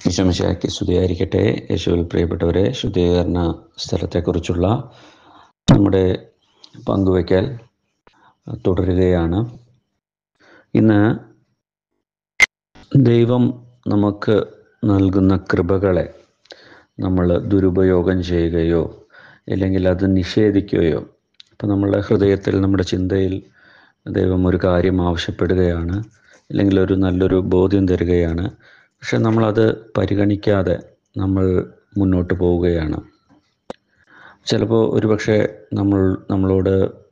വിഷമശാക്കി സ്തുതിയായിരിക്കട്ടെ യേശുവിൽ പ്രിയപ്പെട്ടവരെ ശുദ്ധീകരണ സ്ഥലത്തെക്കുറിച്ചുള്ള നമ്മുടെ പങ്കുവയ്ക്കൽ തുടരുകയാണ് ഇന്ന് ദൈവം നമുക്ക് നൽകുന്ന കൃപകളെ നമ്മൾ ദുരുപയോഗം ചെയ്യുകയോ അല്ലെങ്കിൽ അത് നിഷേധിക്കുകയോ ഇപ്പം നമ്മളുടെ ഹൃദയത്തിൽ നമ്മുടെ ചിന്തയിൽ ദൈവം ഒരു കാര്യം ആവശ്യപ്പെടുകയാണ് അല്ലെങ്കിൽ ഒരു നല്ലൊരു ബോധ്യം തരികയാണ് പക്ഷെ നമ്മളത് പരിഗണിക്കാതെ നമ്മൾ മുന്നോട്ട് പോവുകയാണ് ചിലപ്പോൾ ഒരുപക്ഷെ നമ്മൾ നമ്മളോട്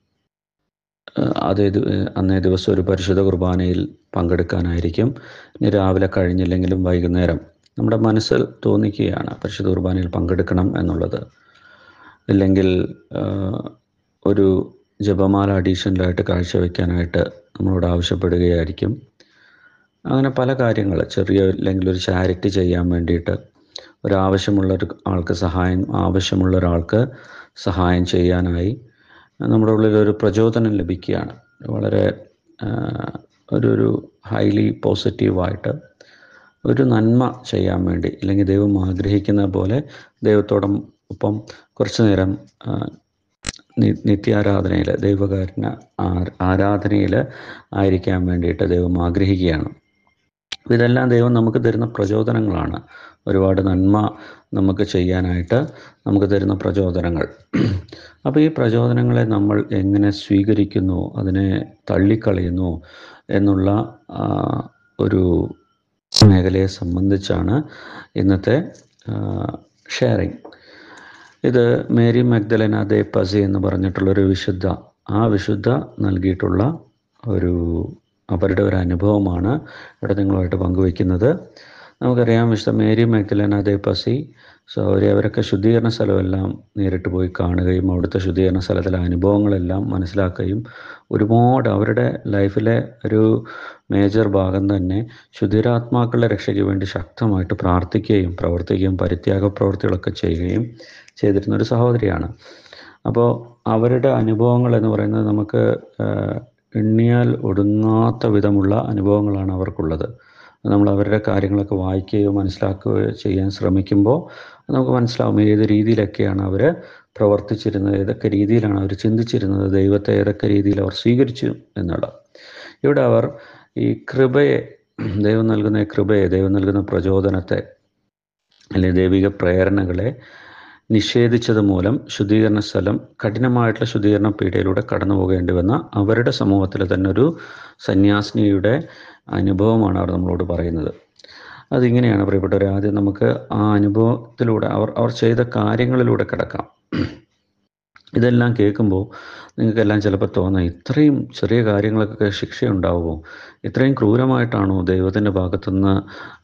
അതേ അന്നേ ദിവസം ഒരു പരിശുദ്ധ കുർബാനയിൽ പങ്കെടുക്കാനായിരിക്കും ഇനി രാവിലെ കഴിഞ്ഞില്ലെങ്കിലും വൈകുന്നേരം നമ്മുടെ മനസ്സിൽ തോന്നിക്കുകയാണ് പരിശുദ്ധ കുർബാനയിൽ പങ്കെടുക്കണം എന്നുള്ളത് ഇല്ലെങ്കിൽ ഒരു ജപമാല അഡീഷണലായിട്ട് കാഴ്ചവെക്കാനായിട്ട് നമ്മളോട് ആവശ്യപ്പെടുകയായിരിക്കും അങ്ങനെ പല കാര്യങ്ങൾ ചെറിയ അല്ലെങ്കിൽ ഒരു ചാരിറ്റി ചെയ്യാൻ വേണ്ടിയിട്ട് ഒരാവശ്യമുള്ള ഒരു ആൾക്ക് സഹായം ആവശ്യമുള്ള ഒരാൾക്ക് സഹായം ചെയ്യാനായി നമ്മുടെ ഉള്ളിൽ ഒരു പ്രചോദനം ലഭിക്കുകയാണ് വളരെ ഒരു ഒരു ഹൈലി പോസിറ്റീവായിട്ട് ഒരു നന്മ ചെയ്യാൻ വേണ്ടി അല്ലെങ്കിൽ ദൈവം ആഗ്രഹിക്കുന്ന പോലെ ദൈവത്തോടൊപ്പം ഒപ്പം കുറച്ചു നേരം നിത്യാരാധനയിൽ ദൈവകാരന ആരാധനയിൽ ആയിരിക്കാൻ വേണ്ടിയിട്ട് ദൈവം ആഗ്രഹിക്കുകയാണ് ഇതെല്ലാം ദൈവം നമുക്ക് തരുന്ന പ്രചോദനങ്ങളാണ് ഒരുപാട് നന്മ നമുക്ക് ചെയ്യാനായിട്ട് നമുക്ക് തരുന്ന പ്രചോദനങ്ങൾ അപ്പോൾ ഈ പ്രചോദനങ്ങളെ നമ്മൾ എങ്ങനെ സ്വീകരിക്കുന്നു അതിനെ തള്ളിക്കളയുന്നു എന്നുള്ള ഒരു മേഖലയെ സംബന്ധിച്ചാണ് ഇന്നത്തെ ഷെയറിങ് ഇത് മേരി മഗ്ദലന ദേ പസി എന്ന് പറഞ്ഞിട്ടുള്ളൊരു വിശുദ്ധ ആ വിശുദ്ധ നൽകിയിട്ടുള്ള ഒരു അവരുടെ ഒരു അനുഭവമാണ് ഇവിടെ നിങ്ങളുമായിട്ട് പങ്കുവയ്ക്കുന്നത് നമുക്കറിയാം വിശുദ്ധ Mary Magdalene de Pazzi so അവർ അവരൊക്കെ ശുദ്ധീകരണ സ്ഥലമെല്ലാം നേരിട്ട് പോയി കാണുകയും അവിടുത്തെ ശുദ്ധീകരണ സ്ഥലത്തിലെ അനുഭവങ്ങളെല്ലാം മനസ്സിലാക്കുകയും ഒരുപാട് അവരുടെ ലൈഫിലെ ഒരു മേജർ ഭാഗം തന്നെ ശുദ്ധിരാത്മാക്കളുടെ രക്ഷയ്ക്ക് വേണ്ടി ശക്തമായിട്ട് പ്രാർത്ഥിക്കുകയും പ്രവർത്തിക്കുകയും പരിത്യാഗ പ്രവൃത്തികളൊക്കെ ചെയ്യുകയും ചെയ്തിരുന്ന ഒരു സഹോദരിയാണ് അപ്പോൾ അവരുടെ അനുഭവങ്ങൾ എന്ന് പറയുന്നത് നമുക്ക് എണ്ണിയാൽ ഒടുങ്ങാത്ത വിധമുള്ള അനുഭവങ്ങളാണ് അവർക്കുള്ളത് നമ്മൾ അവരുടെ കാര്യങ്ങളൊക്കെ വായിക്കുകയോ മനസ്സിലാക്കുകയോ ചെയ്യാൻ ശ്രമിക്കുമ്പോൾ നമുക്ക് മനസ്സിലാവും ഏത് രീതിയിലൊക്കെയാണ് അവർ പ്രവർത്തിച്ചിരുന്നത് ഏതൊക്കെ രീതിയിലാണ് അവർ ചിന്തിച്ചിരുന്നത് ദൈവത്തെ ഏതൊക്കെ രീതിയിൽ അവർ സ്വീകരിച്ചു എന്നുള്ളത് ഇവിടെ അവർ ഈ കൃപയെ ദൈവം നൽകുന്ന കൃപയെ ദൈവം നൽകുന്ന പ്രചോദനത്തെ അല്ലെങ്കിൽ ദൈവിക പ്രേരണകളെ നിഷേധിച്ചത് മൂലം ശുദ്ധീകരണ സ്ഥലം കഠിനമായിട്ടുള്ള ശുദ്ധീകരണ പീഡയിലൂടെ കടന്നു പോകേണ്ടി വന്ന അവരുടെ സമൂഹത്തിൽ തന്നെ ഒരു സന്യാസിനിയുടെ അനുഭവമാണ് അവർ നമ്മളോട് പറയുന്നത് അതിങ്ങനെയാണ് പ്രിയപ്പെട്ടവർ ആദ്യം നമുക്ക് ആ അനുഭവത്തിലൂടെ അവർ അവർ ചെയ്ത കാര്യങ്ങളിലൂടെ കിടക്കാം ഇതെല്ലാം കേൾക്കുമ്പോൾ നിങ്ങൾക്കെല്ലാം ചിലപ്പോൾ തോന്നാം ഇത്രയും ചെറിയ കാര്യങ്ങൾക്കൊക്കെ ശിക്ഷയുണ്ടാവുമോ ഇത്രയും ക്രൂരമായിട്ടാണോ ദൈവത്തിൻ്റെ ഭാഗത്തുനിന്ന്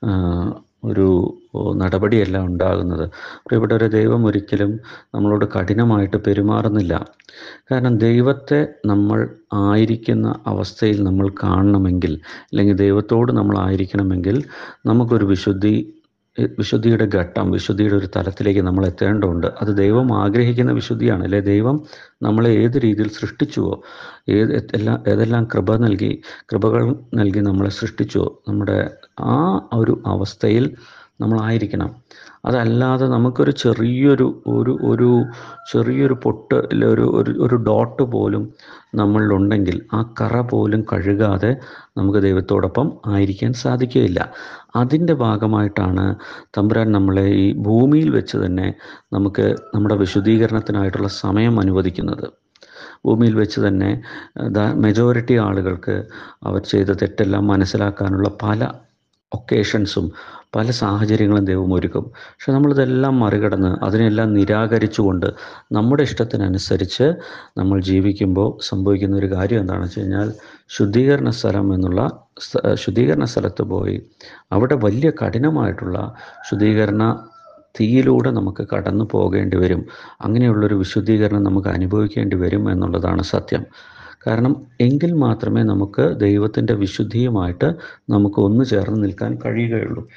ഒരു നടപടിയെല്ലാം ഉണ്ടാകുന്നത് പ്രിയപ്പെട്ടവരെ ദൈവം ഒരിക്കലും നമ്മളോട് കഠിനമായിട്ട് പെരുമാറുന്നില്ല കാരണം ദൈവത്തെ നമ്മൾ ആയിരിക്കുന്ന അവസ്ഥയിൽ നമ്മൾ കാണണമെങ്കിൽ അല്ലെങ്കിൽ ദൈവത്തോട് നമ്മൾ ആയിരിക്കണമെങ്കിൽ നമുക്കൊരു വിശുദ്ധി വിശുദ്ധിയുടെ ഘട്ടം വിശുദ്ധിയുടെ ഒരു തലത്തിലേക്ക് നമ്മൾ എത്തേണ്ടതുണ്ട് അത് ദൈവം ആഗ്രഹിക്കുന്ന വിശുദ്ധിയാണ് അല്ലെ ദൈവം നമ്മളെ ഏത് രീതിയിൽ സൃഷ്ടിച്ചുവോ ഏത് എല്ലാം ഏതെല്ലാം കൃപ നൽകി കൃപകൾ നൽകി നമ്മളെ സൃഷ്ടിച്ചുവോ നമ്മുടെ ആ ഒരു അവസ്ഥയിൽ നമ്മളായിരിക്കണം അതല്ലാതെ നമുക്കൊരു ചെറിയൊരു ഒരു ഒരു ചെറിയൊരു പൊട്ട് ഇല്ല ഒരു ഒരു ഒരു ഡോട്ട് പോലും നമ്മളിലുണ്ടെങ്കിൽ ആ കറ പോലും കഴുകാതെ നമുക്ക് ദൈവത്തോടൊപ്പം ആയിരിക്കാൻ സാധിക്കുകയില്ല അതിൻ്റെ ഭാഗമായിട്ടാണ് തമ്പുരാൻ നമ്മളെ ഈ ഭൂമിയിൽ വെച്ച് തന്നെ നമുക്ക് നമ്മുടെ വിശുദ്ധീകരണത്തിനായിട്ടുള്ള സമയം അനുവദിക്കുന്നത് ഭൂമിയിൽ വെച്ച് തന്നെ മെജോറിറ്റി ആളുകൾക്ക് അവർ ചെയ്ത തെറ്റെല്ലാം മനസ്സിലാക്കാനുള്ള പല ഒക്കേഷൻസും പല സാഹചര്യങ്ങളും ദൈവം ഒരുക്കും പക്ഷെ നമ്മളിതെല്ലാം മറികടന്ന് അതിനെല്ലാം നിരാകരിച്ചുകൊണ്ട് നമ്മുടെ ഇഷ്ടത്തിനനുസരിച്ച് നമ്മൾ ജീവിക്കുമ്പോൾ സംഭവിക്കുന്ന ഒരു കാര്യം എന്താണെന്ന് വെച്ച് കഴിഞ്ഞാൽ ശുദ്ധീകരണ സ്ഥലം എന്നുള്ള ശുദ്ധീകരണ സ്ഥലത്ത് പോയി അവിടെ വലിയ കഠിനമായിട്ടുള്ള ശുദ്ധീകരണ തീയിലൂടെ നമുക്ക് കടന്നു പോകേണ്ടി വരും അങ്ങനെയുള്ളൊരു വിശുദ്ധീകരണം നമുക്ക് അനുഭവിക്കേണ്ടി വരും എന്നുള്ളതാണ് സത്യം കാരണം എങ്കിൽ മാത്രമേ നമുക്ക് ദൈവത്തിൻ്റെ വിശുദ്ധിയുമായിട്ട് നമുക്ക് ഒന്നു ചേർന്ന് നിൽക്കാൻ കഴിയുകയുള്ളൂ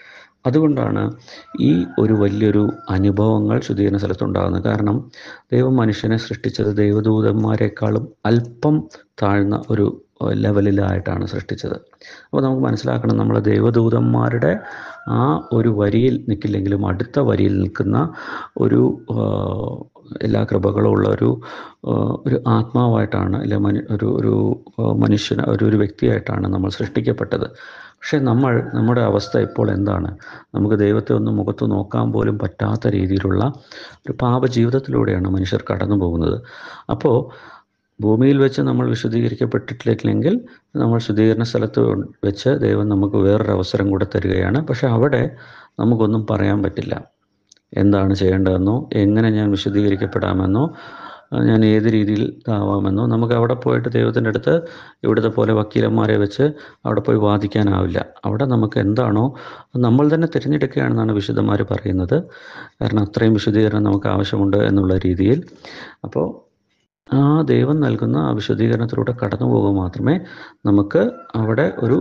അതുകൊണ്ടാണ് ഈ ഒരു വലിയൊരു അനുഭവങ്ങൾ ശുദ്ധീകരണ സ്ഥലത്തുണ്ടാകുന്നത് കാരണം ദൈവം മനുഷ്യനെ സൃഷ്ടിച്ചത് ദൈവദൂതന്മാരെക്കാളും അല്പം താഴ്ന്ന ഒരു ലെവലിലായിട്ടാണ് സൃഷ്ടിച്ചത് അപ്പോൾ നമുക്ക് മനസ്സിലാക്കണം നമ്മൾ ദൈവദൂതന്മാരുടെ ആ ഒരു വരിയിൽ നിൽക്കില്ലെങ്കിലും അടുത്ത വരിയിൽ നിൽക്കുന്ന ഒരു എല്ലാ കൃപകളും ഉള്ള ഒരു ഒരു ആത്മാവായിട്ടാണ് അല്ലെ മനു ഒരു ഒരു മനുഷ്യന ഒരു ഒരു വ്യക്തിയായിട്ടാണ് നമ്മൾ സൃഷ്ടിക്കപ്പെട്ടത് പക്ഷേ നമ്മൾ നമ്മുടെ അവസ്ഥ ഇപ്പോൾ എന്താണ് നമുക്ക് ദൈവത്തെ ഒന്ന് മുഖത്ത് നോക്കാൻ പോലും പറ്റാത്ത രീതിയിലുള്ള ഒരു പാപജീവിതത്തിലൂടെയാണ് മനുഷ്യർ കടന്നു പോകുന്നത് അപ്പോൾ ഭൂമിയിൽ വെച്ച് നമ്മൾ വിശുദ്ധീകരിക്കപ്പെട്ടിട്ടില്ലെങ്കിൽ നമ്മൾ ശുദ്ധീകരണ സ്ഥലത്ത് വെച്ച് ദൈവം നമുക്ക് വേറൊരു അവസരം കൂടെ തരികയാണ് പക്ഷെ അവിടെ നമുക്കൊന്നും പറയാൻ പറ്റില്ല എന്താണ് ചെയ്യേണ്ടതെന്നോ എങ്ങനെ ഞാൻ വിശുദ്ധീകരിക്കപ്പെടാമെന്നോ ഞാൻ ഏത് രീതിയിൽ ആവാമെന്നോ നമുക്ക് അവിടെ പോയിട്ട് ദൈവത്തിൻ്റെ അടുത്ത് ഇവിടുത്തെ പോലെ വക്കീലന്മാരെ വെച്ച് അവിടെ പോയി വാദിക്കാനാവില്ല അവിടെ നമുക്ക് എന്താണോ നമ്മൾ തന്നെ തിരഞ്ഞെടുക്കുകയാണെന്നാണ് വിശുദ്ധന്മാർ പറയുന്നത് കാരണം അത്രയും വിശുദ്ധീകരണം നമുക്ക് ആവശ്യമുണ്ട് എന്നുള്ള രീതിയിൽ അപ്പോൾ ആ ദൈവം നൽകുന്ന ആ വിശുദ്ധീകരണത്തിലൂടെ കടന്നു പോകുക മാത്രമേ നമുക്ക് അവിടെ ഒരു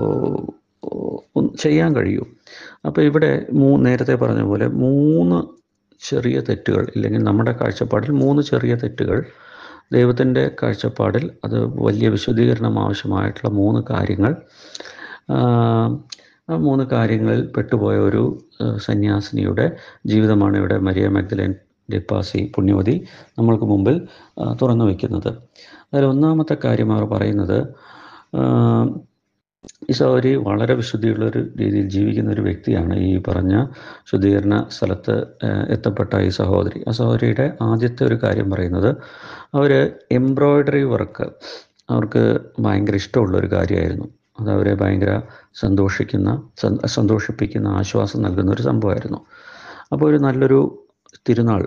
ചെയ്യാൻ കഴിയൂ അപ്പോൾ ഇവിടെ മൂ നേരത്തെ പറഞ്ഞ പോലെ മൂന്ന് ചെറിയ തെറ്റുകൾ ഇല്ലെങ്കിൽ നമ്മുടെ കാഴ്ചപ്പാടിൽ മൂന്ന് ചെറിയ തെറ്റുകൾ ദൈവത്തിൻ്റെ കാഴ്ചപ്പാടിൽ അത് വലിയ വിശുദ്ധീകരണം ആവശ്യമായിട്ടുള്ള മൂന്ന് കാര്യങ്ങൾ ആ മൂന്ന് കാര്യങ്ങളിൽ പെട്ടുപോയ ഒരു സന്യാസിനിയുടെ ജീവിതമാണ് ഇവിടെ മരിയ മഗ്ദലൻ ഡിപ്പാസി പുണ്യവതി നമ്മൾക്ക് മുമ്പിൽ തുറന്നു വയ്ക്കുന്നത് അതിൽ ഒന്നാമത്തെ കാര്യം അവർ പറയുന്നത് ഈ സഹോദരി വളരെ വിശുദ്ധിയുള്ള ഒരു രീതിയിൽ ജീവിക്കുന്ന ഒരു വ്യക്തിയാണ് ഈ പറഞ്ഞ ശുദ്ധീകരണ സ്ഥലത്ത് എത്തപ്പെട്ട ഈ സഹോദരി ആ സഹോദരിയുടെ ആദ്യത്തെ ഒരു കാര്യം പറയുന്നത് അവർ എംബ്രോയ്ഡറി വർക്ക് അവർക്ക് ഭയങ്കര ഇഷ്ടമുള്ള ഒരു കാര്യമായിരുന്നു അത് അവരെ ഭയങ്കര സന്തോഷിക്കുന്ന സന്തോഷിപ്പിക്കുന്ന ആശ്വാസം നൽകുന്ന ഒരു സംഭവമായിരുന്നു അപ്പോൾ ഒരു നല്ലൊരു തിരുനാൾ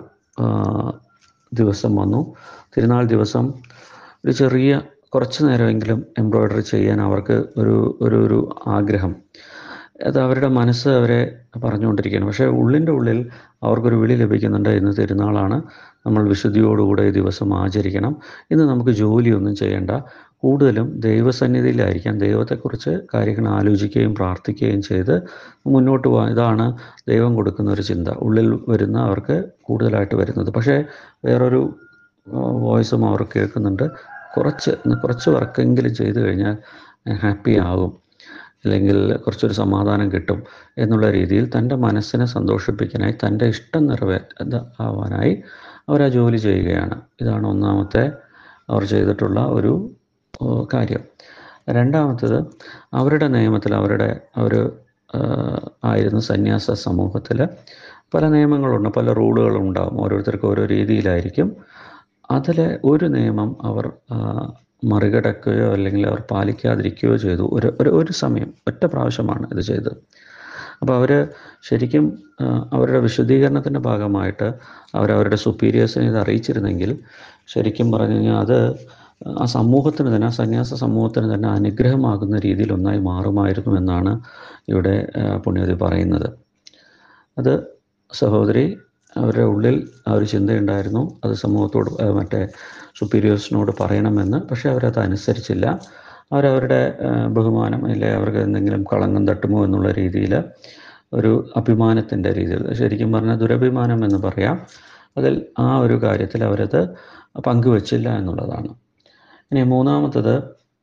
ദിവസം വന്നു തിരുനാൾ ദിവസം ഒരു ചെറിയ കുറച്ച് നേരമെങ്കിലും എംബ്രോയ്ഡറി ചെയ്യാൻ അവർക്ക് ഒരു ഒരു ഒരു ആഗ്രഹം അത് അവരുടെ മനസ്സ് അവരെ പറഞ്ഞുകൊണ്ടിരിക്കുകയാണ് പക്ഷേ ഉള്ളിൻ്റെ ഉള്ളിൽ അവർക്കൊരു വിളി ലഭിക്കുന്നുണ്ട് ഇന്ന് തിരുനാളാണ് നമ്മൾ വിശുദ്ധിയോടുകൂടെ ഈ ദിവസം ആചരിക്കണം ഇന്ന് നമുക്ക് ജോലിയൊന്നും ചെയ്യേണ്ട കൂടുതലും ദൈവസന്നിധിയിലായിരിക്കാം ദൈവത്തെക്കുറിച്ച് കാര്യങ്ങൾ ആലോചിക്കുകയും പ്രാർത്ഥിക്കുകയും ചെയ്ത് മുന്നോട്ട് പോകാൻ ഇതാണ് ദൈവം കൊടുക്കുന്ന ഒരു ചിന്ത ഉള്ളിൽ വരുന്ന അവർക്ക് കൂടുതലായിട്ട് വരുന്നത് പക്ഷേ വേറൊരു വോയിസും അവർ കേൾക്കുന്നുണ്ട് കുറച്ച് കുറച്ച് വർക്കെങ്കിലും ചെയ്തു കഴിഞ്ഞാൽ ഹാപ്പി ആകും അല്ലെങ്കിൽ കുറച്ചൊരു സമാധാനം കിട്ടും എന്നുള്ള രീതിയിൽ തൻ്റെ മനസ്സിനെ സന്തോഷിപ്പിക്കാനായി തൻ്റെ ഇഷ്ടം നിറവേ ആവാനായി അവർ ആ ജോലി ചെയ്യുകയാണ് ഇതാണ് ഒന്നാമത്തെ അവർ ചെയ്തിട്ടുള്ള ഒരു കാര്യം രണ്ടാമത്തത് അവരുടെ നിയമത്തിൽ അവരുടെ അവർ ആയിരുന്ന സന്യാസ സമൂഹത്തിൽ പല നിയമങ്ങളുണ്ട് പല റൂളുകളും ഉണ്ടാകും ഓരോരുത്തർക്കും ഓരോ രീതിയിലായിരിക്കും അതിലെ ഒരു നിയമം അവർ മറികടക്കുകയോ അല്ലെങ്കിൽ അവർ പാലിക്കാതിരിക്കുകയോ ചെയ്തു ഒരു ഒരു ഒരു സമയം ഒറ്റ പ്രാവശ്യമാണ് ഇത് ചെയ്തത് അപ്പോൾ അവർ ശരിക്കും അവരുടെ വിശുദ്ധീകരണത്തിൻ്റെ ഭാഗമായിട്ട് അവരവരുടെ സുപ്പീരിയേഴ്സിനെ ഇത് അറിയിച്ചിരുന്നെങ്കിൽ ശരിക്കും പറഞ്ഞു കഴിഞ്ഞാൽ അത് ആ സമൂഹത്തിന് തന്നെ ആ സന്യാസ സമൂഹത്തിന് തന്നെ അനുഗ്രഹമാകുന്ന രീതിയിൽ ഒന്നായി മാറുമായിരുന്നു എന്നാണ് ഇവിടെ പുണ്യവതി പറയുന്നത് അത് സഹോദരി അവരുടെ ഉള്ളിൽ ആ ഒരു ചിന്തയുണ്ടായിരുന്നു അത് സമൂഹത്തോട് മറ്റേ സുപ്പീരിയേഴ്സിനോട് പറയണമെന്ന് പക്ഷേ അവരത് അനുസരിച്ചില്ല അവരവരുടെ ബഹുമാനം അല്ലെ അവർക്ക് എന്തെങ്കിലും കളങ്കം തട്ടുമോ എന്നുള്ള രീതിയിൽ ഒരു അഭിമാനത്തിൻ്റെ രീതിയിൽ ശരിക്കും പറഞ്ഞാൽ ദുരഭിമാനം എന്ന് പറയാം അതിൽ ആ ഒരു കാര്യത്തിൽ അവരത് പങ്കുവച്ചില്ല എന്നുള്ളതാണ് ഇനി മൂന്നാമത്തത്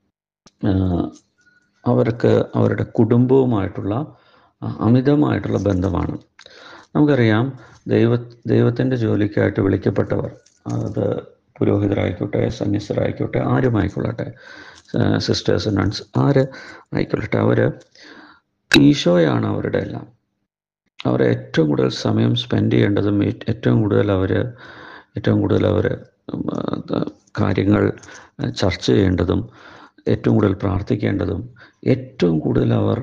അവർക്ക് അവരുടെ കുടുംബവുമായിട്ടുള്ള അമിതമായിട്ടുള്ള ബന്ധമാണ് നമുക്കറിയാം ദൈവ ദൈവത്തിൻ്റെ ജോലിക്കായിട്ട് വിളിക്കപ്പെട്ടവർ അത് പുരോഹിതരായിക്കോട്ടെ സന്യസ്തരായിക്കോട്ടെ ആരുമായിക്കൊള്ളട്ടെ സിസ്റ്റേഴ്സ് നൺസ് ആര് ആയിക്കൊള്ളട്ടെ അവർ ഈശോയാണ് അവരുടെ എല്ലാം അവർ ഏറ്റവും കൂടുതൽ സമയം സ്പെൻഡ് ചെയ്യേണ്ടതും ഏറ്റവും കൂടുതൽ അവർ ഏറ്റവും കൂടുതൽ അവർ കാര്യങ്ങൾ ചർച്ച ചെയ്യേണ്ടതും ഏറ്റവും കൂടുതൽ പ്രാർത്ഥിക്കേണ്ടതും ഏറ്റവും കൂടുതൽ അവർ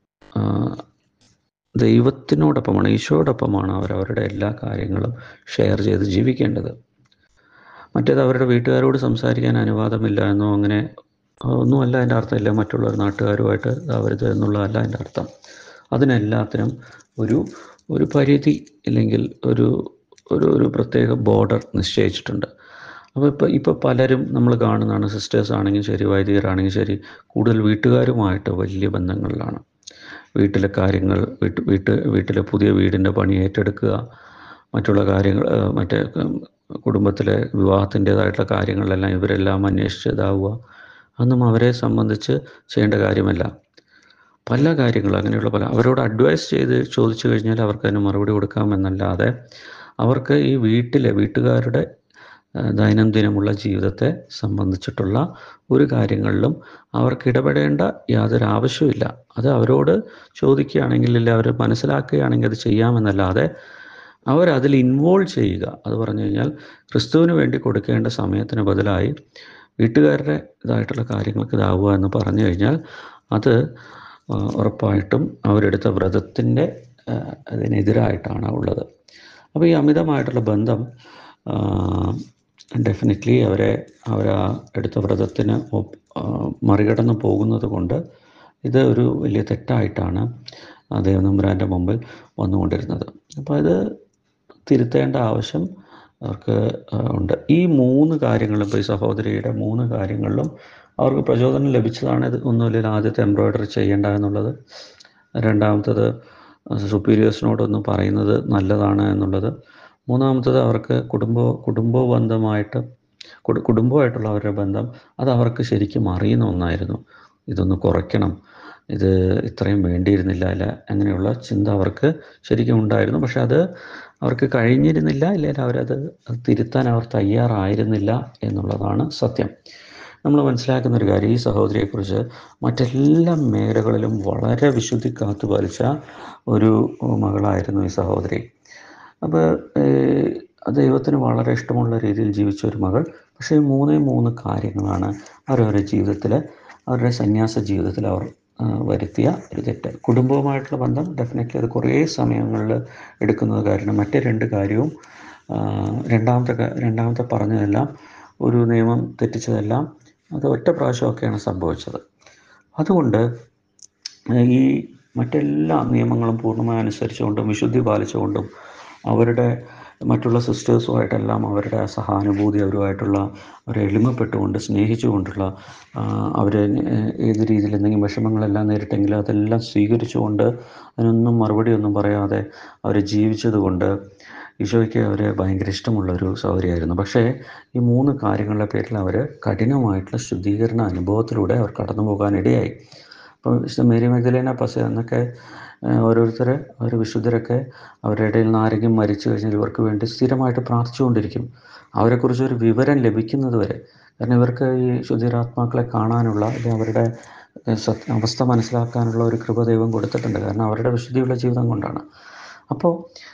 ദൈവത്തിനോടൊപ്പമാണ് ഈശോയോടൊപ്പമാണ് അവർ അവരുടെ എല്ലാ കാര്യങ്ങളും ഷെയർ ചെയ്ത് ജീവിക്കേണ്ടത് മറ്റേത് അവരുടെ വീട്ടുകാരോട് സംസാരിക്കാൻ അനുവാദമില്ല എന്നോ അങ്ങനെ ഒന്നുമല്ല അതിൻ്റെ അർത്ഥമില്ല മറ്റുള്ളവർ നാട്ടുകാരുമായിട്ട് അവരുത് എന്നുള്ളതല്ല അതിൻ്റെ അർത്ഥം അതിനെല്ലാത്തിനും ഒരു ഒരു പരിധി ഇല്ലെങ്കിൽ ഒരു ഒരു ഒരു പ്രത്യേക ബോർഡർ നിശ്ചയിച്ചിട്ടുണ്ട് അപ്പോൾ ഇപ്പോൾ ഇപ്പോൾ പലരും നമ്മൾ കാണുന്നതാണ് സിസ്റ്റേഴ്സ് ആണെങ്കിലും ശരി വൈദികരാണെങ്കിലും ശരി കൂടുതൽ വീട്ടുകാരുമായിട്ട് വലിയ ബന്ധങ്ങളിലാണ് വീട്ടിലെ കാര്യങ്ങൾ വീട്ട് വീട്ട് വീട്ടിലെ പുതിയ വീടിൻ്റെ പണി ഏറ്റെടുക്കുക മറ്റുള്ള കാര്യങ്ങൾ ഏഹ് മറ്റേ ഉം, കുടുംബത്തിലെ വിവാഹത്തിൻ്റേതായിട്ടുള്ള കാര്യങ്ങളിലെല്ലാം ഇവരെല്ലാം അന്വേഷിച്ച് ഇതാവുക അതൊന്നും അവരെ സംബന്ധിച്ച് ചെയ്യേണ്ട കാര്യമല്ല പല കാര്യങ്ങളും അങ്ങനെയുള്ള പല അവരോട് അഡ്വൈസ് ചെയ്ത് ചോദിച്ചു കഴിഞ്ഞാൽ അവർക്ക് അതിന് മറുപടി കൊടുക്കാമെന്നല്ലാതെ അവർക്ക് ഈ വീട്ടിലെ വീട്ടുകാരുടെ ആ, ദൈനംദിനമുള്ള ജീവിതത്തെ സംബന്ധിച്ചിട്ടുള്ള ഒരു കാര്യങ്ങളിലും അവർക്ക് ഇടപെടേണ്ട യാതൊരു ആവശ്യമില്ല അത് അവരോട് ചോദിക്കുകയാണെങ്കിൽ ഇല്ല അവർ മനസ്സിലാക്കുകയാണെങ്കിൽ അത് ചെയ്യാമെന്നല്ലാതെ അവരതിൽ ഇൻവോൾവ് ചെയ്യുക അത് പറഞ്ഞു കഴിഞ്ഞാൽ ക്രിസ്തുവിന് വേണ്ടി കൊടുക്കേണ്ട സമയത്തിന് ബദലായി വീട്ടുകാരുടെ ഇതായിട്ടുള്ള കാര്യങ്ങൾക്ക് ഇതാവുക എന്ന് പറഞ്ഞു കഴിഞ്ഞാൽ അത് ആ, ഉറപ്പായിട്ടും അവരെടുത്ത വ്രതത്തിൻ്റെ ആ, അതിനെതിരായിട്ടാണ് ഉള്ളത് അപ്പോൾ ഈ അമിതമായിട്ടുള്ള ബന്ധം ഡെഫിനറ്റ്ലി അവരെ അവരാ എടുത്ത വ്രതത്തിന് ഒപ്പ്- ആ, മറികടന്ന് പോകുന്നത് കൊണ്ട് ഇത് ഒരു വലിയ തെറ്റായിട്ടാണ് ദേവനമ്പുരാൻ്റെ മുമ്പിൽ വന്നുകൊണ്ടിരുന്നത് അപ്പോൾ ഇത് തിരുത്തേണ്ട ആവശ്യം അവർക്ക് ആ, ഉണ്ട് ഈ മൂന്ന് കാര്യങ്ങളും ഇപ്പോൾ ഈ സഹോദരിയുടെ മൂന്ന് കാര്യങ്ങളിലും അവർക്ക് പ്രചോദനം ലഭിച്ചതാണ് ഇത് ഒന്നുമില്ല ആദ്യത്തെ എംബ്രോയ്ഡറി ചെയ്യേണ്ട എന്നുള്ളത് രണ്ടാമത്തത് സുപ്പീരിയേഴ്സിനോടൊന്ന് പറയുന്നത് നല്ലതാണ് എന്നുള്ളത് മൂന്നാമത്തത് അവർക്ക് കുടുംബ കുടുംബ ബന്ധമായിട്ട് കുടു- കുടുംബമായിട്ടുള്ള അവരുടെ ബന്ധം അത് അവർക്ക് ശരിക്കും അറിയുന്ന ഒന്നായിരുന്നു ഇതൊന്ന് കുറയ്ക്കണം ഇത് ഇത്രയും വേണ്ടിയിരുന്നില്ല അല്ല അങ്ങനെയുള്ള ചിന്ത അവർക്ക് ശരിക്കും ഉണ്ടായിരുന്നു പക്ഷെ അത് അവർക്ക് കഴിഞ്ഞിരുന്നില്ല ഇല്ലെങ്കിൽ അവരത് തിരുത്താൻ അവർ തയ്യാറായിരുന്നില്ല എന്നുള്ളതാണ് സത്യം നമ്മൾ മനസ്സിലാക്കുന്ന ഒരു കാര്യം ഈ സഹോദരിയെക്കുറിച്ച് മറ്റെല്ലാ മേഖലകളിലും വളരെ വിശുദ്ധി കാത്തുപാലിച്ച ഒരു മകളായിരുന്നു ഈ സഹോദരി അപ്പോൾ ദൈവത്തിന് വളരെ ഇഷ്ടമുള്ള രീതിയിൽ ജീവിച്ച ഒരു മകൾ പക്ഷേ ഈ മൂന്നേ മൂന്ന് കാര്യങ്ങളാണ് അവരവരുടെ ജീവിതത്തിൽ അവരുടെ സന്യാസ ജീവിതത്തിൽ അവർ ആ, വരുത്തിയ ഒരു തെറ്റ് കുടുംബവുമായിട്ടുള്ള ബന്ധം ഡെഫിനറ്റ്ലി അത് കുറേ സമയങ്ങളിൽ എടുക്കുന്നത് കാരണം മറ്റേ രണ്ട് കാര്യവും ആ, രണ്ടാമത്തെ കാ- രണ്ടാമത്തെ പറഞ്ഞതെല്ലാം ഒരു നിയമം തെറ്റിച്ചതെല്ലാം അത് ഒറ്റ പ്രാവശ്യമൊക്കെയാണ് സംഭവിച്ചത് അതുകൊണ്ട് ഈ മറ്റെല്ലാ നിയമങ്ങളും പൂർണ്ണമായി അനുസരിച്ചുകൊണ്ടും വിശുദ്ധി പാലിച്ചുകൊണ്ടും അവരുടെ മറ്റുള്ള സിസ്റ്റേഴ്സുമായിട്ടെല്ലാം അവരുടെ സഹാനുഭൂതി അവരുമായിട്ടുള്ള അവരെ എളിമപ്പെട്ടുകൊണ്ട് സ്നേഹിച്ചുകൊണ്ടുള്ള അവർ ഏത് രീതിയിൽ എന്തെങ്കിലും വിഷമങ്ങളെല്ലാം നേരിട്ടെങ്കിലും അതെല്ലാം സ്വീകരിച്ചുകൊണ്ട് അതിനൊന്നും മറുപടി ഒന്നും പറയാതെ അവർ ജീവിച്ചതുകൊണ്ട് ഈശോയ്ക്ക് അവരെ ഭയങ്കര ഇഷ്ടമുള്ള ഒരു സൗകര്യമായിരുന്നു പക്ഷേ ഈ മൂന്ന് കാര്യങ്ങളുടെ പേരിൽ അവർ കഠിനമായിട്ടുള്ള ശുദ്ധീകരണ അനുഭവത്തിലൂടെ അവർ കടന്നു പോകാനിടയായി അപ്പോൾ വിശുദ്ധ മേരി മഗ്ദലേന പസ എന്നൊക്കെ ഓരോരുത്തർ അവർ വിശുദ്ധരൊക്കെ അവരുടെ ഇടയിൽ നിന്ന് ആരെങ്കിലും മരിച്ചു കഴിഞ്ഞാൽ ഇവർക്ക് വേണ്ടി സ്ഥിരമായിട്ട് പ്രാർത്ഥിച്ചുകൊണ്ടിരിക്കും അവരെക്കുറിച്ച് ഒരു വിവരം ലഭിക്കുന്നത് വരെ കാരണം ഇവർക്ക് ഈ ശുദ്ധീരാത്മാക്കളെ കാണാനുള്ള അല്ലെങ്കിൽ അവരുടെ ഏഹ്, സത്യ അവസ്ഥ മനസ്സിലാക്കാനുള്ള ഒരു കൃപ ദൈവം കൊടുത്തിട്ടുണ്ട് കാരണം അവരുടെ വിശുദ്ധിയുള്ള ജീവിതം കൊണ്ടാണ് അപ്പോൾ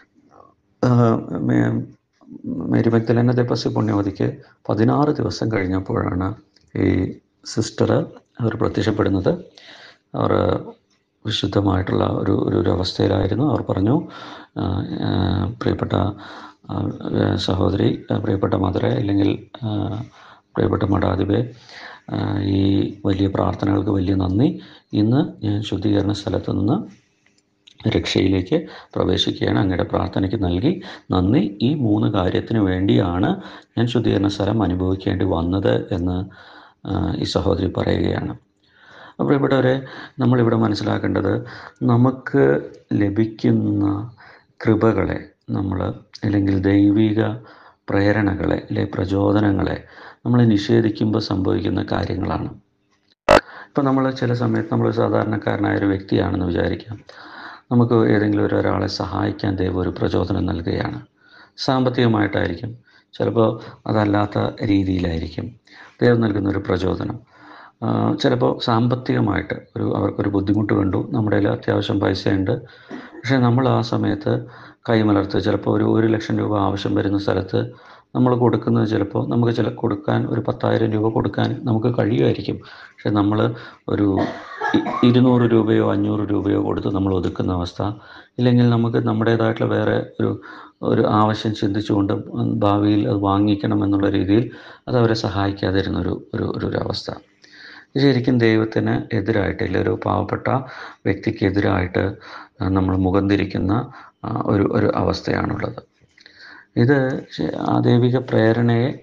മേരി മഗ്ദലേന ദേപ്പസി പുണ്യവതിക്ക് പതിനാറ് ദിവസം കഴിഞ്ഞപ്പോഴാണ് ഈ സിസ്റ്റർ അവർ പ്രത്യക്ഷപ്പെടുന്നത് അവർ വിശുദ്ധമായിട്ടുള്ള ഒരു ഒരു ഒരു അവസ്ഥയിലായിരുന്നു അവർ പറഞ്ഞു ആ, ആ, പ്രിയപ്പെട്ട ആ, സഹോദരി ആ, പ്രിയപ്പെട്ട മദറെ അല്ലെങ്കിൽ ആ, പ്രിയപ്പെട്ട മഠാധിപെ ആ, ഈ വലിയ പ്രാർത്ഥനകൾക്ക് വലിയ നന്ദി ഇന്ന് ഞാൻ ശുദ്ധീകരണ സ്ഥലത്ത് നിന്ന് രക്ഷയിലേക്ക് പ്രവേശിക്കുകയാണ് അങ്ങയുടെ പ്രാർത്ഥനയ്ക്ക് നൽകി നന്ദി ഈ മൂന്ന് കാര്യത്തിന് വേണ്ടിയാണ് ഞാൻ ശുദ്ധീകരണ സ്ഥലം അനുഭവിക്കേണ്ടി വന്നത് എന്ന് ആ, ഈ സഹോദരി പറയുകയാണ് അപ്പോൾ പ്രിയപ്പെട്ടവരെ നമ്മളിവിടെ മനസ്സിലാക്കേണ്ടത് നമുക്ക് ലഭിക്കുന്ന കൃപകളെ നമ്മൾ അല്ലെങ്കിൽ ദൈവിക പ്രേരണകളെ അല്ലെ പ്രചോദനങ്ങളെ നമ്മൾ നിഷേധിക്കുമ്പോൾ സംഭവിക്കുന്ന കാര്യങ്ങളാണ് ഇപ്പം നമ്മൾ ചില സമയത്ത് നമ്മൾ സാധാരണക്കാരനായ ഒരു വ്യക്തിയാണെന്ന് വിചാരിക്കാം നമുക്ക് ഏതെങ്കിലും ഒരു ഒരാളെ സഹായിക്കാൻ ദൈവം ഒരു പ്രചോദനം നൽകുകയാണ് സാമ്പത്തികമായിട്ടായിരിക്കും ചിലപ്പോൾ അതല്ലാത്ത രീതിയിലായിരിക്കും ദൈവം നൽകുന്ന ഒരു പ്രചോദനം ആ, ചിലപ്പോൾ സാമ്പത്തികമായിട്ട് ഒരു അവർക്കൊരു ബുദ്ധിമുട്ട് കണ്ടു നമ്മുടെ കയ്യിൽ അത്യാവശ്യം പൈസയുണ്ട് പക്ഷേ നമ്മൾ ആ സമയത്ത് കൈമലർത്ത് ചിലപ്പോൾ ഒരു ഒരു ലക്ഷം രൂപ ആവശ്യം വരുന്ന സ്ഥലത്ത് നമ്മൾ കൊടുക്കുന്നത് ചിലപ്പോൾ നമുക്ക് ചില കൊടുക്കാൻ ഒരു പത്തായിരം രൂപ കൊടുക്കാൻ നമുക്ക് കഴിയുമായിരിക്കും പക്ഷെ നമ്മൾ ഒരു ഇ- ഇരുന്നൂറ് രൂപയോ അഞ്ഞൂറ് രൂപയോ കൊടുത്ത് നമ്മൾ ഒതുക്കുന്ന അവസ്ഥ ഇല്ലെങ്കിൽ നമുക്ക് നമ്മുടേതായിട്ടുള്ള വേറെ ഒരു ഒരു ആവശ്യം ചിന്തിച്ചുകൊണ്ട് ഭാവിയിൽ അത് വാങ്ങിക്കണം എന്നുള്ള രീതിയിൽ അത് അവരെ സഹായിക്കാതിരുന്ന ഒരു ഒരു ഒരു ഒരു അവസ്ഥ ഇത് ശരിക്കും ദൈവത്തിന് എതിരായിട്ട് ഇല്ല ഒരു പാവപ്പെട്ട വ്യക്തിക്ക് എതിരായിട്ട് നമ്മൾ മുഖം തിരിക്കുന്ന ആ, ഒരു ഒരു അവസ്ഥയാണുള്ളത് ഇത് ശ- ആ ദൈവിക പ്രേരണയെ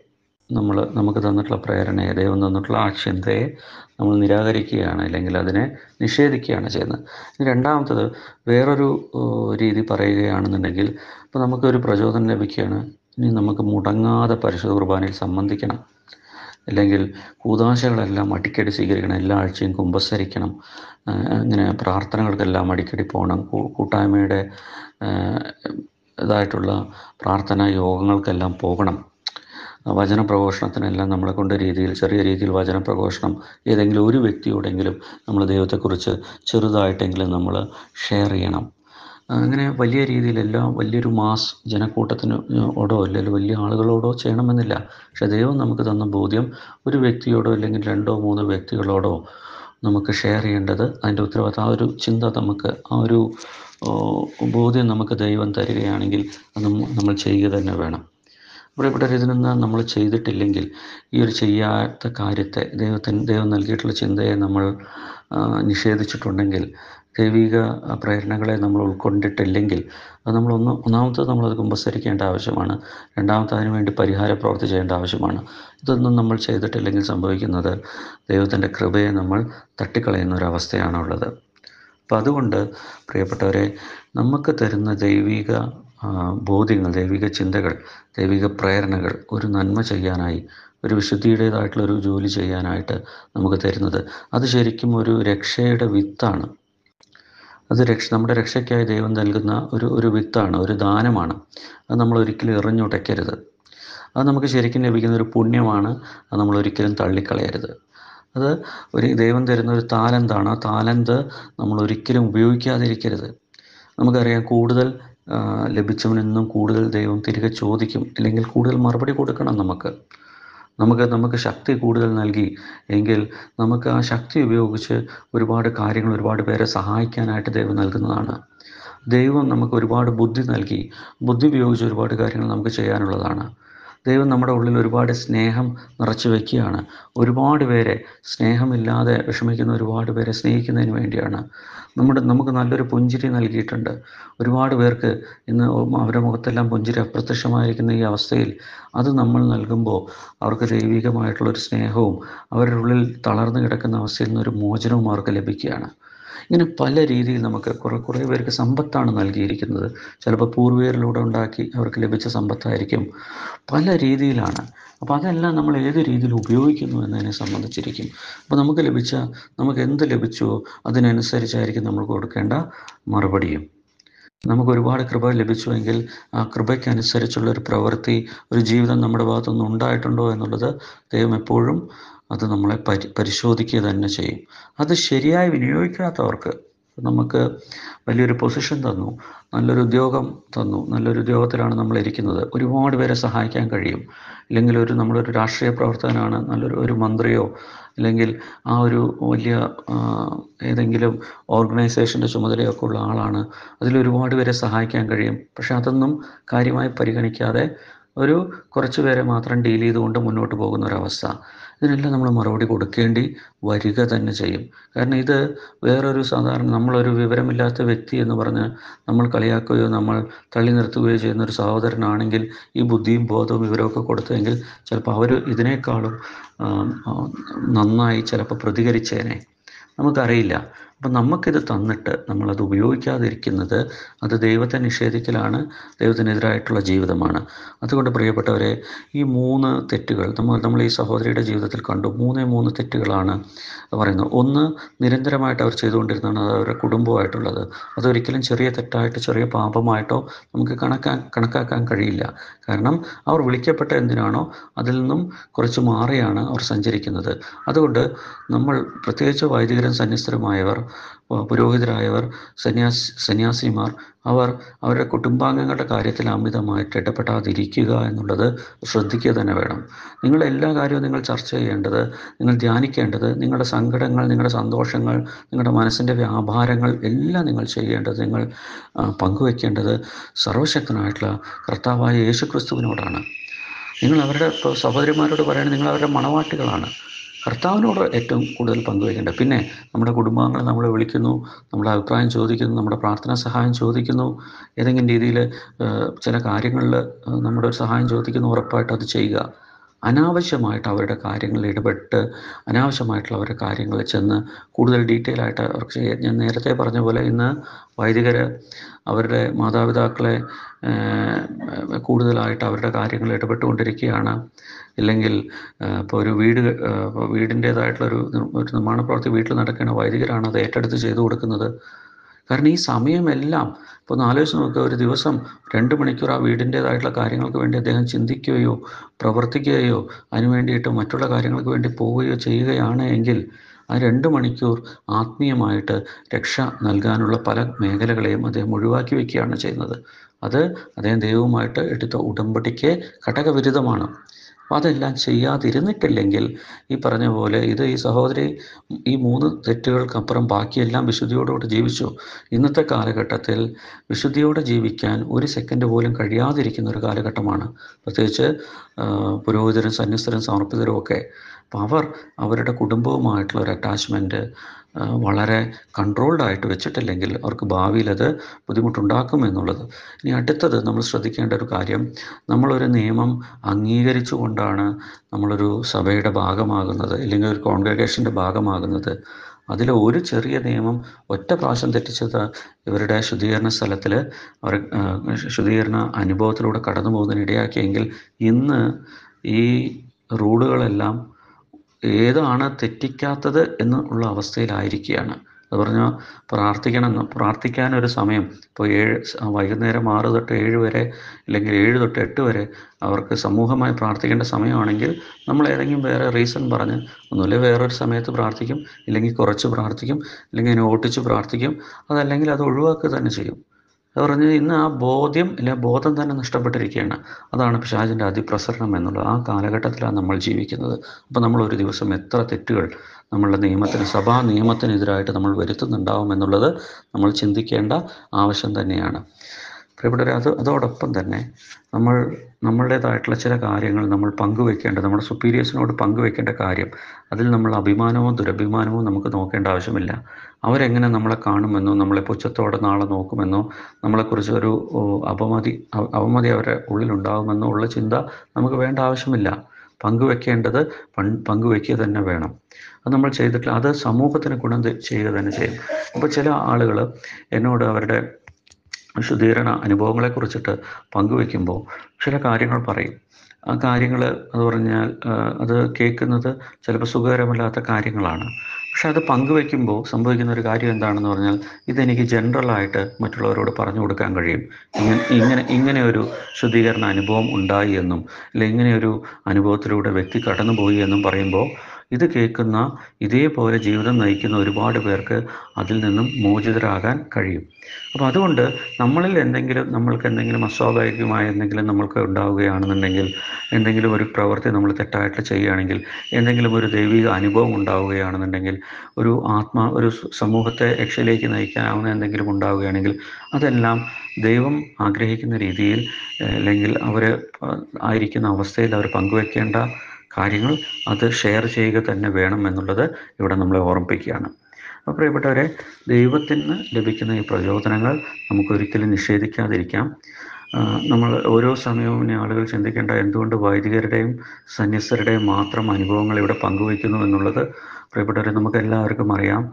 നമ്മൾ നമുക്ക് തന്നിട്ടുള്ള പ്രേരണയെ ദൈവം തന്നിട്ടുള്ള ആ ചിന്തയെ നമ്മൾ നിരാകരിക്കുകയാണ് അല്ലെങ്കിൽ അതിനെ നിഷേധിക്കുകയാണ് ചെയ്യുന്നത് ഇനി രണ്ടാമത്തത് വേറൊരു ഏഹ്, രീതി പറയുകയാണെന്നുണ്ടെങ്കിൽ ഇപ്പോൾ നമുക്കൊരു പ്രചോദനം ലഭിക്കുകയാണ് ഇനി നമുക്ക് മുടങ്ങാതെ പരിശുദ്ധ കുർബാനയിൽ സംബന്ധിക്കണം അല്ലെങ്കിൽ കൂതാശകളെല്ലാം അടിക്കടി സ്വീകരിക്കണം എല്ലാ ആഴ്ചയും കുമ്പസരിക്കണം ആ, അങ്ങനെ പ്രാർത്ഥനകൾക്കെല്ലാം അടിക്കടി പോകണം കൂ- കൂട്ടായ്മയുടെ ആ, ഇതായിട്ടുള്ള പ്രാർത്ഥനാ യോഗങ്ങൾക്കെല്ലാം പോകണം വചന പ്രഘോഷണത്തിനെല്ലാം നമ്മളെ കൊണ്ട് രീതിയിൽ ചെറിയ രീതിയിൽ വചന പ്രഘോഷണം ഏതെങ്കിലും ഒരു വ്യക്തിയോടെങ്കിലും നമ്മൾ ദൈവത്തെക്കുറിച്ച് ചെറുതായിട്ടെങ്കിലും നമ്മൾ ഷെയർ ചെയ്യണം അങ്ങനെ വലിയ രീതിയിലെല്ലാം വലിയൊരു മാസ് ജനക്കൂട്ടത്തിന് ഓടോ അല്ലെങ്കിൽ വലിയ ആളുകളോടോ ചെയ്യണമെന്നില്ല പക്ഷെ ദൈവം നമുക്ക് തന്ന ബോധ്യം ഒരു വ്യക്തിയോടോ അല്ലെങ്കിൽ രണ്ടോ മൂന്നോ വ്യക്തികളോടോ നമുക്ക് ഷെയർ ചെയ്യേണ്ടത് അതിൻ്റെ ഉത്തരവാദിത്തം ആ ഒരു ചിന്ത നമുക്ക് ആ ഒരു ഓ, ബോധ്യം നമുക്ക് ദൈവം തരികയാണെങ്കിൽ അത് നമ്മ- നമ്മൾ ചെയ്യുക തന്നെ വേണം പ്രിയപ്പെട്ടവർ ഇതിനൊന്നും നമ്മൾ ചെയ്തിട്ടില്ലെങ്കിൽ ഈ ഒരു ചെയ്യാത്ത കാര്യത്തെ ദൈവത്തിന് ദൈവം നൽകിയിട്ടുള്ള ചിന്തയെ നമ്മൾ ആ, നിഷേധിച്ചിട്ടുണ്ടെങ്കിൽ ദൈവിക ആ, പ്രേരണകളെ നമ്മൾ ഉൾക്കൊണ്ടിട്ടില്ലെങ്കിൽ അത് നമ്മൾ ഒന്ന് ഒന്നാമത്തത് നമ്മളത് കുമ്പസരിക്കേണ്ട ആവശ്യമാണ് രണ്ടാമത്തെ അതിനു വേണ്ടി പരിഹാര പ്രവൃത്തി ചെയ്യേണ്ട ആവശ്യമാണ് ഇതൊന്നും നമ്മൾ ചെയ്തിട്ടില്ലെങ്കിൽ സംഭവിക്കുന്നത് ദൈവത്തിൻ്റെ കൃപയെ നമ്മൾ തട്ടിക്കളയുന്ന ഒരവസ്ഥയാണുള്ളത് അപ്പം അതുകൊണ്ട് പ്രിയപ്പെട്ടവരെ നമുക്ക് തരുന്ന ദൈവിക ആ, ബോധ്യങ്ങൾ ദൈവിക ചിന്തകൾ ദൈവിക പ്രേരണകൾ ഒരു നന്മ ചെയ്യാനായി ഒരു വിശുദ്ധിയുടേതായിട്ടുള്ള ഒരു ജോലി ചെയ്യാനായിട്ട് നമുക്ക് തരുന്നത് അത് ശരിക്കും ഒരു രക്ഷയുടെ വിത്താണ് അത് രക്ഷ നമ്മുടെ രക്ഷയ്ക്കായി ദൈവം നൽകുന്ന ഒരു ഒരു വിത്താണ് ഒരു ദാനമാണ് അത് നമ്മൾ ഒരിക്കലും എറിഞ്ഞുടയ്ക്കരുത് അത് നമുക്ക് ശരിക്കും ലഭിക്കുന്ന ഒരു പുണ്യമാണ് അത് നമ്മൾ ഒരിക്കലും തള്ളിക്കളയരുത് അത് ഒരു ദൈവം തരുന്ന ഒരു താലന്താണ് ആ താലന്ത് നമ്മൾ ഒരിക്കലും ഉപയോഗിക്കാതിരിക്കരുത് നമുക്കറിയാം കൂടുതൽ ആ, ലഭിച്ചവനെന്നും കൂടുതൽ ദൈവം തിരികെ ചോദിക്കും അല്ലെങ്കിൽ കൂടുതൽ മറുപടി കൊടുക്കണം നമുക്ക് നമുക്ക് നമുക്ക് ശക്തി കൂടുതൽ നൽകി എങ്കിൽ നമുക്ക് ആ ശക്തി ഉപയോഗിച്ച് ഒരുപാട് കാര്യങ്ങൾ ഒരുപാട് പേരെ സഹായിക്കാനായിട്ട് ദൈവം നൽകുന്നതാണ് ദൈവം നമുക്ക് ഒരുപാട് ബുദ്ധി നൽകി ബുദ്ധി ഉപയോഗിച്ച് ഒരുപാട് കാര്യങ്ങൾ നമുക്ക് ചെയ്യാനുള്ളതാണ് ദൈവം നമ്മുടെ ഉള്ളിൽ ഒരുപാട് സ്നേഹം നിറച്ചു വയ്ക്കുകയാണ് ഒരുപാട് പേരെ സ്നേഹമില്ലാതെ വിഷമിക്കുന്ന ഒരുപാട് പേരെ സ്നേഹിക്കുന്നതിന് വേണ്ടിയാണ് നമ്മുടെ നമുക്ക് നല്ലൊരു പുഞ്ചിരി നൽകിയിട്ടുണ്ട് ഒരുപാട് പേർക്ക് ഇന്ന് അവരുടെ മുഖത്തെല്ലാം പുഞ്ചിരി അപ്രത്യക്ഷമായിരിക്കുന്ന ഈ അവസ്ഥയിൽ അത് നമ്മൾ നൽകുമ്പോൾ അവർക്ക് ദൈവികമായിട്ടുള്ള ഒരു സ്നേഹവും അവരുടെ ഉള്ളിൽ തളർന്നു കിടക്കുന്ന അവസ്ഥയിൽ നിന്ന് ഒരു മോചനവും അവർക്ക് ലഭിക്കുകയാണ് ഇങ്ങനെ പല രീതിയിൽ നമുക്ക് കുറേ കുറേ പേർക്ക് സമ്പത്താണ് നൽകിയിരിക്കുന്നത് ചിലപ്പോൾ പൂർവികരിലൂടെ ഉണ്ടാക്കി അവർക്ക് ലഭിച്ച സമ്പത്തായിരിക്കും പല രീതിയിലാണ് അപ്പോൾ അതെല്ലാം നമ്മൾ ഏത് രീതിയിൽ ഉപയോഗിക്കുന്നു എന്നതിനെ സംബന്ധിച്ചിരിക്കും അപ്പോൾ നമുക്ക് ലഭിച്ച നമുക്ക് എന്ത് ലഭിച്ചുവോ അതിനനുസരിച്ചായിരിക്കും നമ്മൾ കൊടുക്കേണ്ട മറുപടിയും നമുക്ക് ഒരുപാട് കൃപ ലഭിച്ചുവെങ്കിൽ ആ കൃപയ്ക്കനുസരിച്ചുള്ള ഒരു പ്രവൃത്തി ഒരു ജീവിതം നമ്മുടെ ഭാഗത്തുനിന്ന് ഉണ്ടായിട്ടുണ്ടോ എന്നുള്ളത് ദൈവം എപ്പോഴും അത് നമ്മളെ പരി പരിശോധിക്കുക തന്നെ ചെയ്യും അത് ശരിയായി വിനിയോഗിക്കാത്തവർക്ക് നമുക്ക് വലിയൊരു പൊസിഷൻ തന്നു നല്ലൊരു ഉദ്യോഗം തന്നു നല്ലൊരു ഉദ്യോഗത്തിലാണ് നമ്മൾ ഇരിക്കുന്നത് ഒരുപാട് പേരെ സഹായിക്കാൻ കഴിയും അല്ലെങ്കിൽ ഒരു നമ്മളൊരു രാഷ്ട്രീയ പ്രവർത്തകനാണ് നല്ലൊരു ഒരു മന്ത്രിയോ അല്ലെങ്കിൽ ആ ഒരു വലിയ ആ, ഏതെങ്കിലും ഓർഗനൈസേഷൻ്റെ ചുമതലയൊക്കെ ഉള്ള ആളാണ് അതിൽ ഒരുപാട് പേരെ സഹായിക്കാൻ കഴിയും പക്ഷെ അതൊന്നും കാര്യമായി പരിഗണിക്കാതെ ഒരു കുറച്ച് പേരെ മാത്രം ഡീൽ ചെയ്തുകൊണ്ട് മുന്നോട്ട് പോകുന്ന ഒരവസ്ഥ ഇതിനെല്ലാം നമ്മൾ മറുപടി കൊടുക്കേണ്ടി വരിക തന്നെ ചെയ്യും കാരണം ഇത് വേറൊരു സാധാരണ നമ്മളൊരു വിവരമില്ലാത്ത വ്യക്തി എന്ന് പറഞ്ഞ് നമ്മൾ കളിയാക്കുകയോ നമ്മൾ തള്ളി നിർത്തുകയോ ചെയ്യുന്ന ഒരു സഹോദരനാണെങ്കിൽ ഈ ബുദ്ധിയും ബോധവും വിവരമൊക്കെ കൊടുത്തെങ്കിൽ ചിലപ്പോൾ അവർ ഇതിനേക്കാളും ആ, ആ, നന്നായി ചിലപ്പോൾ പ്രതികരിച്ചേനെ നമുക്കറിയില്ല അപ്പം നമുക്കിത് തന്നിട്ട് നമ്മളത് ഉപയോഗിക്കാതിരിക്കുന്നത് അത് ദൈവത്തെ നിഷേധിക്കലാണ് ദൈവത്തിനെതിരായിട്ടുള്ള ജീവിതമാണ് അതുകൊണ്ട് പ്രിയപ്പെട്ടവരെ ഈ മൂന്ന് തെറ്റുകൾ നമ്മൾ നമ്മൾ ഈ സഹോദരിയുടെ ജീവിതത്തിൽ കണ്ടു മൂന്നേ മൂന്ന് തെറ്റുകളാണ് പറയുന്നത് ഒന്ന് നിരന്തരമായിട്ട് അവർ ചെയ്തുകൊണ്ടിരുന്നതാണ് അത് അവരുടെ കുടുംബമായിട്ടുള്ളത് അതൊരിക്കലും ചെറിയ തെറ്റായിട്ട് ചെറിയ പാപമായിട്ടോ നമുക്ക് കണക്കാൻ കണക്കാക്കാൻ കഴിയില്ല കാരണം അവർ വിളിക്കപ്പെട്ട എന്തിനാണോ അതിൽ നിന്നും കുറച്ച് മാറിയാണ് അവർ സഞ്ചരിക്കുന്നത് അതുകൊണ്ട് നമ്മൾ പ്രത്യേകിച്ച് വൈദികരും സന്യസ്തരുമായവർ പ- പുരോഹിതരായവർ സന്യാസ് സന്യാസിമാർ അവർ അവരുടെ കുടുംബാംഗങ്ങളുടെ കാര്യത്തിൽ അമിതമായിട്ട് ഇടപെടാതിരിക്കുക എന്നുള്ളത് ശ്രദ്ധിക്കുക തന്നെ വേണം നിങ്ങൾ എല്ലാ കാര്യവും നിങ്ങൾ ചർച്ച ചെയ്യേണ്ടത് നിങ്ങൾ ധ്യാനിക്കേണ്ടത് നിങ്ങളുടെ സങ്കടങ്ങൾ നിങ്ങളുടെ സന്തോഷങ്ങൾ നിങ്ങളുടെ മനസ്സിൻ്റെ വ്യാപാരങ്ങൾ എല്ലാം നിങ്ങൾ ചെയ്യേണ്ടത് നിങ്ങൾ ആ, പങ്കുവെക്കേണ്ടത് സർവശക്തനായിട്ടുള്ള കർത്താവായ യേശു ക്രിസ്തുവിനോടാണ് നിങ്ങൾ അവരുടെ ഇപ്പോൾ സഹോദരിമാരോട് പറയുന്നത് നിങ്ങൾ അവരുടെ മണവാട്ടികളാണ് കർത്താവിനോട് ഏറ്റവും കൂടുതൽ പങ്കുവയ്ക്കേണ്ടത് പിന്നെ നമ്മുടെ കുടുംബാംഗങ്ങൾ നമ്മളെ വിളിക്കുന്നു നമ്മുടെ അഭിപ്രായം ചോദിക്കുന്നു നമ്മുടെ പ്രാർത്ഥനാ സഹായം ചോദിക്കുന്നു ഏതെങ്കിലും രീതിയിൽ ചില കാര്യങ്ങളിൽ നമ്മുടെ ഒരു സഹായം ചോദിക്കുന്നു ഉറപ്പായിട്ട് അത് ചെയ്യുക അനാവശ്യമായിട്ട് അവരുടെ കാര്യങ്ങളിൽ ഇടപെട്ട് അനാവശ്യമായിട്ടുള്ള അവരുടെ കാര്യങ്ങളിൽ ചെന്ന് കൂടുതൽ ഡീറ്റെയിൽ ആയിട്ട് അവർക്ക് ചെയ്യാൻ ഞാൻ നേരത്തെ പറഞ്ഞ പോലെ ഇന്ന് വൈദികർ അവരുടെ മാതാപിതാക്കളെ ഏഹ്, കൂടുതലായിട്ട് അവരുടെ കാര്യങ്ങളിൽ ഇടപെട്ടുകൊണ്ടിരിക്കുകയാണ് ഇല്ലെങ്കിൽ ഇപ്പോൾ ഒരു വീട് ഏഹ്, ഇപ്പോൾ വീടിൻ്റേതായിട്ടുള്ള ഒരു നിർ- ഒരു നിർമ്മാണ പ്രവൃത്തി വീട്ടിൽ നടക്കുന്ന വൈദികരാണ് അത് ഏറ്റെടുത്ത് ചെയ്തു കൊടുക്കുന്നത് കാരണം ഈ സമയമെല്ലാം ഇപ്പോൾ ഒന്ന് ആലോചിച്ച് നോക്കുക ഒരു ദിവസം രണ്ട് മണിക്കൂർ ആ വീടിൻ്റേതായിട്ടുള്ള കാര്യങ്ങൾക്ക് വേണ്ടി അദ്ദേഹം ചിന്തിക്കുകയോ പ്രവർത്തിക്കുകയോ അതിനു വേണ്ടിയിട്ട് മറ്റുള്ള കാര്യങ്ങൾക്ക് വേണ്ടി പോവുകയോ ചെയ്യുകയാണ് എങ്കിൽ ആ രണ്ട് മണിക്കൂർ ആത്മീയമായിട്ട് രക്ഷ നൽകാനുള്ള പല മേഖലകളെയും അദ്ദേഹം ഒഴിവാക്കി വയ്ക്കുകയാണ് ചെയ്യുന്നത് അത് അദ്ദേഹം ദൈവവുമായിട്ട് എടുത്ത ഉടമ്പടിക്ക് ഘടകവിരുദ്ധമാണ് അപ്പോൾ അതെല്ലാം ചെയ്യാതിരുന്നിട്ടില്ലെങ്കിൽ ഈ പറഞ്ഞ പോലെ ഇത് ഈ സഹോദരി ഈ മൂന്ന് തെറ്റുകൾക്കപ്പുറം ബാക്കിയെല്ലാം വിശുദ്ധിയോടുകൂടി ജീവിച്ചു ഇന്നത്തെ കാലഘട്ടത്തിൽ വിശുദ്ധിയോടെ ജീവിക്കാൻ ഒരു സെക്കൻഡ് പോലും കഴിയാതിരിക്കുന്ന ഒരു കാലഘട്ടമാണ് പ്രത്യേകിച്ച് ആ, പുരോഹിതരും സന്യസ്തരും സമർപ്പിതരും ഒക്കെ അപ്പോൾ അവർ അവരുടെ കുടുംബവുമായിട്ടുള്ള ഒരു അറ്റാച്ച്മെൻറ്റ് വളരെ കൺട്രോൾഡ് ആയിട്ട് വെച്ചിട്ടില്ലെങ്കിൽ അവർക്ക് ഭാവിയിൽ അത് ബുദ്ധിമുട്ടുണ്ടാക്കും എന്നുള്ളത് ഇനി അടുത്തത് നമ്മൾ ശ്രദ്ധിക്കേണ്ട ഒരു കാര്യം നമ്മളൊരു നിയമം അംഗീകരിച്ചുകൊണ്ടാണ് നമ്മളൊരു സഭയുടെ ഭാഗമാകുന്നത് അല്ലെങ്കിൽ ഒരു കോൺഗ്രിഗേഷൻ്റെ ഭാഗമാകുന്നത് അതിൽ ഒരു ചെറിയ നിയമം ഒറ്റ പ്രാവശ്യം തെറ്റിച്ചത് ഇവരുടെ ശുദ്ധീകരണ സ്ഥലത്തിൽ അവർ ആ, ശുദ്ധീകരണ അനുഭവത്തിലൂടെ കടന്നു പോകുന്നതിന് ഇടയാക്കിയെങ്കിൽ ഇന്ന് ഈ റൂളുകളെല്ലാം ഏതാണ് തെറ്റിക്കാത്തത് എന്നുള്ള അവസ്ഥയിലായിരിക്കുകയാണ് അത് പറഞ്ഞാൽ പ്രാർത്ഥിക്കണം എന്ന് പ്രാർത്ഥിക്കാനൊരു സമയം ഇപ്പോൾ ഏഴ് സ- വൈകുന്നേരം ആറ് തൊട്ട് ഏഴ് വരെ അല്ലെങ്കിൽ ഏഴ് തൊട്ട് എട്ട് വരെ അവർക്ക് സമൂഹമായി പ്രാർത്ഥിക്കേണ്ട സമയമാണെങ്കിൽ നമ്മൾ ഏതെങ്കിലും വേറെ റീസൺ പറഞ്ഞ് ഒന്നുമില്ല വേറൊരു സമയത്ത് പ്രാർത്ഥിക്കും ഇല്ലെങ്കിൽ കുറച്ച് പ്രാർത്ഥിക്കും ഇല്ലെങ്കിൽ അതിനെ ഓട്ടിച്ച് പ്രാർത്ഥിക്കും അതല്ലെങ്കിൽ അത് ഒഴിവാക്കുക തന്നെ ചെയ്യും അത് പറഞ്ഞ് ഇന്ന് ആ ബോധ്യം ഇല്ല ബോധം തന്നെ നഷ്ടപ്പെട്ടിരിക്കുകയാണ് അതാണ് പിശാചിൻ്റെ അതിപ്രസരണം എന്നുള്ളത് ആ കാലഘട്ടത്തിലാണ് നമ്മൾ ജീവിക്കുന്നത് അപ്പോൾ നമ്മൾ ഒരു ദിവസം എത്ര തെറ്റുകൾ നമ്മളുടെ നിയമത്തിന് സഭാ നിയമത്തിനെതിരായിട്ട് നമ്മൾ വരുത്തുന്നുണ്ടാവും എന്നുള്ളത് നമ്മൾ ചിന്തിക്കേണ്ട ആവശ്യം തന്നെയാണ് പ്രിയപ്പെട്ടവരെ അത് അതോടൊപ്പം തന്നെ നമ്മൾ നമ്മളുടേതായിട്ടുള്ള ചില കാര്യങ്ങൾ നമ്മൾ പങ്കുവെക്കേണ്ടത് നമ്മുടെ സുപ്പീരിയേഴ്സിനോട് പങ്കുവെക്കേണ്ട കാര്യം അതിൽ നമ്മൾ അഭിമാനമോ ദുരഭിമാനമോ നമുക്ക് നോക്കേണ്ട ആവശ്യമില്ല അവരെങ്ങനെ നമ്മളെ കാണുമെന്നോ നമ്മളെ പുച്ഛത്തോടെ നാളെ നോക്കുമെന്നോ നമ്മളെക്കുറിച്ച് ഒരു ഓ, അപമതി അ- അപമതി അവരുടെ ഉള്ളിലുണ്ടാകുമെന്നോ ഉള്ള ചിന്ത നമുക്ക് വേണ്ട ആവശ്യമില്ല പങ്കുവെക്കേണ്ടത് പൺ പങ്കുവെക്കുക തന്നെ വേണം അത് നമ്മൾ ചെയ്തിട്ടില്ല അത് സമൂഹത്തിന് ഗുണം ത- ചെയ്യുക തന്നെ ചെയ്യും അപ്പോൾ ചില ആളുകൾ എന്നോട് അവരുടെ ശുദ്ധീകരണ അനുഭവങ്ങളെക്കുറിച്ചിട്ട് പങ്കുവെക്കുമ്പോൾ ചില കാര്യങ്ങൾ പറയും ആ കാര്യങ്ങൾ അത് പറഞ്ഞാൽ ആ, അത് കേൾക്കുന്നത് ചിലപ്പോൾ സുഖകരമല്ലാത്ത കാര്യങ്ങളാണ് പക്ഷെ അത് പങ്കുവെക്കുമ്പോൾ സംഭവിക്കുന്ന ഒരു കാര്യം എന്താണെന്ന് പറഞ്ഞാൽ ഇതെനിക്ക് ജനറലായിട്ട് മറ്റുള്ളവരോട് പറഞ്ഞു കൊടുക്കാൻ കഴിയും ഇങ്ങനെ ഇങ്ങനെ ഇങ്ങനെ ഒരു ശുദ്ധീകരണ അനുഭവം ഉണ്ടായി എന്നും അല്ലെ ഇങ്ങനെ ഒരു അനുഭവത്തിലൂടെ വ്യക്തി കടന്നുപോയി എന്നും പറയുമ്പോൾ ഇത് കേൾക്കുന്ന ഇതേപോലെ ജീവിതം നയിക്കുന്ന ഒരുപാട് പേർക്ക് അതിൽ നിന്നും മോചിതരാകാൻ കഴിയും അപ്പോൾ അതുകൊണ്ട് നമ്മളിൽ എന്തെങ്കിലും നമ്മൾക്ക് എന്തെങ്കിലും അസ്വാഭാവികമായ എന്തെങ്കിലും നമ്മൾക്ക് ഉണ്ടാവുകയാണെന്നുണ്ടെങ്കിൽ എന്തെങ്കിലും ഒരു പ്രവൃത്തി നമ്മൾ തെറ്റായിട്ട് ചെയ്യുകയാണെങ്കിൽ എന്തെങ്കിലും ഒരു ദൈവിക അനുഭവം ഉണ്ടാവുകയാണെന്നുണ്ടെങ്കിൽ ഒരു ആത്മാ ഒരു സ- സമൂഹത്തെ രക്ഷയിലേക്ക് നയിക്കാനാവുന്ന എന്തെങ്കിലും ഉണ്ടാവുകയാണെങ്കിൽ അതെല്ലാം ദൈവം ആഗ്രഹിക്കുന്ന രീതിയിൽ ഏഹ്, അല്ലെങ്കിൽ അവർ ആയിരിക്കുന്ന അവസ്ഥയിൽ അവർ പങ്കുവെക്കേണ്ട കാര്യങ്ങൾ അത് ഷെയർ ചെയ്യുക തന്നെ വേണം എന്നുള്ളത് ഇവിടെ നമ്മളെ ഓർമ്മിപ്പിക്കുകയാണ് അപ്പോൾ പ്രിയപ്പെട്ടവരെ ദൈവത്തിന് ലഭിക്കുന്ന ഈ പ്രചോദനങ്ങൾ നമുക്കൊരിക്കലും നിഷേധിക്കാതിരിക്കാം ആ, നമ്മൾ ഓരോ സമയവും ഇനി ആളുകൾ ചിന്തിക്കേണ്ട എന്തുകൊണ്ട് വൈദികരുടെയും സന്യസ്തരുടെയും മാത്രം അനുഭവങ്ങൾ ഇവിടെ പങ്കുവയ്ക്കുന്നു എന്നുള്ളത് പ്രിയപ്പെട്ടവരെ നമുക്ക് എല്ലാവർക്കും അറിയാം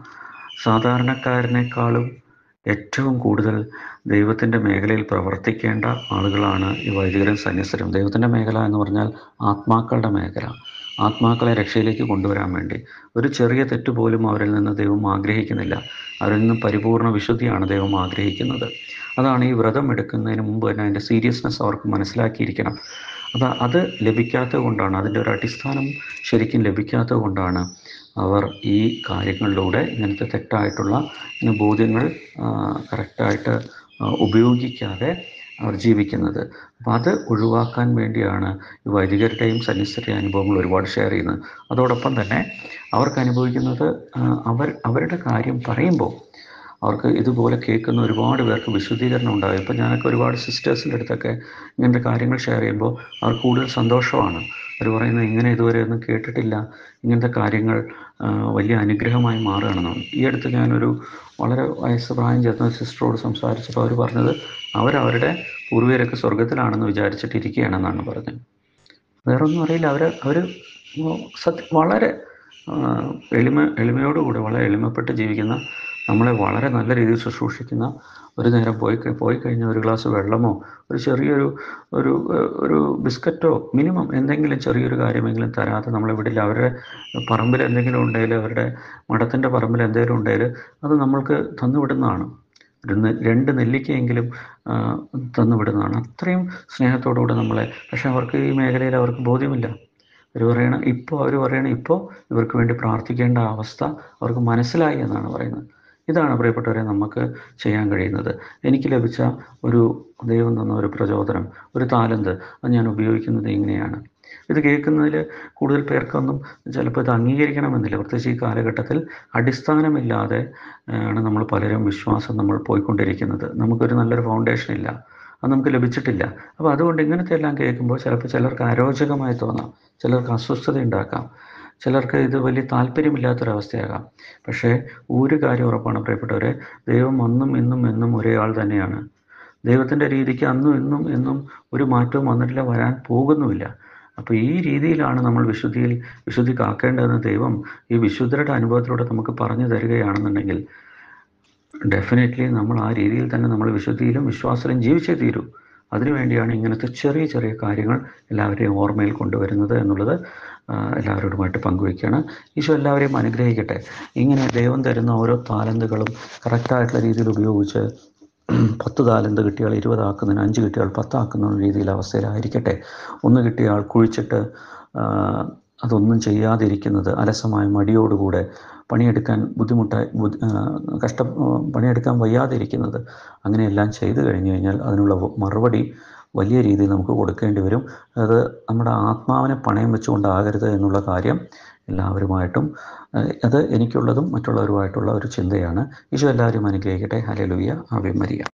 സാധാരണക്കാരനേക്കാളും ഏറ്റവും കൂടുതൽ ദൈവത്തിൻ്റെ മേഖലയിൽ പ്രവർത്തിക്കേണ്ട ആളുകളാണ് ഈ വൈദികരും സന്യസ്തരും ദൈവത്തിൻ്റെ മേഖല എന്ന് പറഞ്ഞാൽ ആത്മാക്കളുടെ മേഖല ആത്മാക്കളെ രക്ഷയിലേക്ക് കൊണ്ടുവരാൻ വേണ്ടി ഒരു ചെറിയ തെറ്റ് പോലും അവരിൽ നിന്ന് ദൈവം ആഗ്രഹിക്കുന്നില്ല അവരിൽ നിന്ന് പരിപൂർണ വിശുദ്ധിയാണ് ദൈവം ആഗ്രഹിക്കുന്നത് അതാണ് ഈ വ്രതം എടുക്കുന്നതിന് മുമ്പ് തന്നെ അതിൻ്റെ സീരിയസ്നെസ് അവർക്ക് മനസ്സിലാക്കിയിരിക്കണം അത് അത് ലഭിക്കാത്തത് കൊണ്ടാണ് അതിൻ്റെ ഒരു അടിസ്ഥാനം ശരിക്കും ലഭിക്കാത്തത് കൊണ്ടാണ് അവർ ഈ കാര്യങ്ങളിലൂടെ ഇങ്ങനത്തെ തെറ്റായിട്ടുള്ള ഇങ്ങനെ ബോധ്യങ്ങൾ കറക്റ്റായിട്ട് ഉപയോഗിക്കാതെ അവർ ജീവിക്കുന്നത് അപ്പോൾ അത് ഒഴിവാക്കാൻ വേണ്ടിയാണ് ഈ വൈദികരുടെയും സന്യസ്തരുടെയും അനുഭവങ്ങൾ ഒരുപാട് ഷെയർ ചെയ്യുന്നത് അതോടൊപ്പം തന്നെ അവർക്ക് അനുഭവിക്കുന്നത് ആ, അവർ അവരുടെ കാര്യം പറയുമ്പോൾ അവർക്ക് ഇതുപോലെ കേൾക്കുന്ന ഒരുപാട് പേർക്ക് വിശുദ്ധീകരണം ഉണ്ടാകും ഇപ്പം ഞാനൊക്കെ ഒരുപാട് സിസ്റ്റേഴ്സിൻ്റെ അടുത്തൊക്കെ ഇങ്ങനത്തെ കാര്യങ്ങൾ ഷെയർ ചെയ്യുമ്പോൾ അവർക്ക് കൂടുതൽ സന്തോഷമാണ് അവർ പറയുന്നത് ഇങ്ങനെ ഇതുവരെ ഒന്നും കേട്ടിട്ടില്ല ഇങ്ങനത്തെ കാര്യങ്ങൾ ആ, വലിയ അനുഗ്രഹമായി മാറുകയാണെന്നാണ് ഈ അടുത്ത് ഞാനൊരു വളരെ വയസ്സ് പ്രായം ചേർന്ന സിസ്റ്ററോട് സംസാരിച്ചപ്പോൾ അവർ പറഞ്ഞത് അവരവരുടെ പൂർവികരൊക്കെ സ്വർഗത്തിലാണെന്ന് വിചാരിച്ചിട്ടിരിക്കുകയാണെന്നാണ് പറഞ്ഞത് വേറെ ഒന്നും അറിയില്ല അവർ അവർ സത്യം വളരെ ആ, എളിമ എളിമയോടുകൂടി വളരെ എളിമപ്പെട്ട് ജീവിക്കുന്ന നമ്മളെ വളരെ നല്ല രീതിയിൽ ശുശ്രൂഷിക്കുന്ന ഒരു നേരം പോയി കഴി- പോയി കഴിഞ്ഞാൽ ഒരു ഗ്ലാസ് വെള്ളമോ ഒരു ചെറിയൊരു ഒരു ഏഹ്, ഒരു ബിസ്ക്കറ്റോ മിനിമം എന്തെങ്കിലും ചെറിയൊരു കാര്യമെങ്കിലും തരാതെ നമ്മളെ വിടില്ല അവരുടെ പറമ്പിൽ എന്തെങ്കിലും ഉണ്ടെങ്കിൽ അവരുടെ മഠത്തിൻ്റെ പറമ്പിൽ എന്തെങ്കിലും ഉണ്ടെങ്കിൽ അത് നമ്മൾക്ക് തന്നുവിടുന്നതാണ് ഒരു നെ- രണ്ട് നെല്ലിക്കയെങ്കിലും ആ, തന്നുവിടുന്നതാണ് അത്രയും സ്നേഹത്തോടുകൂടെ നമ്മളെ പക്ഷെ അവർക്ക് ഈ മേഖലയിൽ അവർക്ക് ബോധ്യമില്ല അവർ പറയണ ഇപ്പോൾ അവർ പറയണ ഇപ്പോൾ ഇവർക്ക് വേണ്ടി പ്രാർത്ഥിക്കേണ്ട അവസ്ഥ അവർക്ക് മനസ്സിലായി എന്നാണ് പറയുന്നത് ഇതാണ് പ്രിയപ്പെട്ടവരെ നമുക്ക് ചെയ്യാൻ കഴിയുന്നത് എനിക്ക് ലഭിച്ച ഒരു ദൈവം തന്ന ഒരു പ്രചോദനം ഒരു താലന്ത് അത് ഞാൻ ഉപയോഗിക്കുന്നത് ഇങ്ങനെയാണ് ഇത് കേൾക്കുന്നതിൽ കൂടുതൽ പേർക്കൊന്നും ചിലപ്പോൾ ഇത് അംഗീകരിക്കണമെന്നില്ല പ്രത്യേകിച്ച് ഈ കാലഘട്ടത്തിൽ അടിസ്ഥാനമില്ലാതെ ആണ് നമ്മൾ പലരും വിശ്വാസം നമ്മൾ പോയിക്കൊണ്ടിരിക്കുന്നത് നമുക്കൊരു നല്ലൊരു ഫൗണ്ടേഷൻ ഇല്ല അത് നമുക്ക് ലഭിച്ചിട്ടില്ല അപ്പോൾ അതുകൊണ്ട് ഇങ്ങനത്തെ എല്ലാം കേൾക്കുമ്പോൾ ചിലപ്പോൾ ചിലർക്ക് അരോചകമായി തോന്നാം ചിലർക്ക് അസ്വസ്ഥത ഉണ്ടാക്കാം ചിലർക്ക് ഇത് വലിയ താല്പര്യമില്ലാത്തൊരവസ്ഥയാകാം പക്ഷേ ഒരു കാര്യം ഉറപ്പാണ് പ്രിയപ്പെട്ടവരെ ദൈവം അന്നും ഇന്നും എന്നും ഒരേ ആൾ തന്നെയാണ് ദൈവത്തിൻ്റെ രീതിക്ക് അന്നും ഇന്നും എന്നും ഒരു മാറ്റവും വന്നിട്ടില്ല വരാൻ പോകുന്നുമില്ല അപ്പോൾ ഈ രീതിയിലാണ് നമ്മൾ വിശുദ്ധിയിൽ വിശുദ്ധി കാക്കേണ്ടതെന്ന് ദൈവം ഈ വിശുദ്ധരുടെ അനുഭവത്തിലൂടെ നമുക്ക് പറഞ്ഞു തരികയാണെന്നുണ്ടെങ്കിൽ ഡെഫിനറ്റ്ലി നമ്മൾ ആ രീതിയിൽ തന്നെ നമ്മൾ വിശുദ്ധിയിലും വിശ്വാസത്തിലും ജീവിച്ചേ തീരൂ അതിനുവേണ്ടിയാണ് ഇങ്ങനത്തെ ചെറിയ ചെറിയ കാര്യങ്ങൾ എല്ലാവരെയും ഓർമ്മയിൽ കൊണ്ടുവരുന്നത് എന്നുള്ളത് ആ, എല്ലാവരോടുമായിട്ട് പങ്കുവയ്ക്കുകയാണ് ഈശോ എല്ലാവരെയും അനുഗ്രഹിക്കട്ടെ ഇങ്ങനെ ദൈവം തരുന്ന ഓരോ താലന്തുകളും കറക്റ്റായിട്ടുള്ള രീതിയിൽ ഉപയോഗിച്ച് പത്ത് താലന്ത് കിട്ടിയാൽ ഇരുപതാക്കുന്നതിന് അഞ്ച് കിട്ടിയാൽ പത്താക്കുന്ന രീതിയിൽ അവസ്ഥയിലായിരിക്കട്ടെ ഒന്ന് കിട്ടിയാൽ കുഴിച്ചിട്ട് ആ, അതൊന്നും ചെയ്യാതിരിക്കുന്നത് അലസമായ മടിയോടുകൂടെ പണിയെടുക്കാൻ ബുദ്ധിമുട്ടായി ബുദ്ധി- ആ, കഷ്ട പണിയെടുക്കാൻ വയ്യാതിരിക്കുന്നത് അങ്ങനെയെല്ലാം ചെയ്തു കഴിഞ്ഞു കഴിഞ്ഞാൽ അതിനുള്ള വ- മറുപടി വലിയ രീതിയിൽ നമുക്ക് കൊടുക്കേണ്ടി വരും അത് നമ്മുടെ ആത്മാവിനെ പണയം വെച്ചുകൊണ്ടാകരുത് എന്നുള്ള കാര്യം എല്ലാവരുമായിട്ടും ആ, അത് എനിക്കുള്ളതും മറ്റുള്ളവരുമായിട്ടുള്ള ഒരു ചിന്തയാണ് ഈശോ എല്ലാവരും അനുഗ്രഹിക്കട്ടെ ഹലലുയ ആവ്യം മരിയ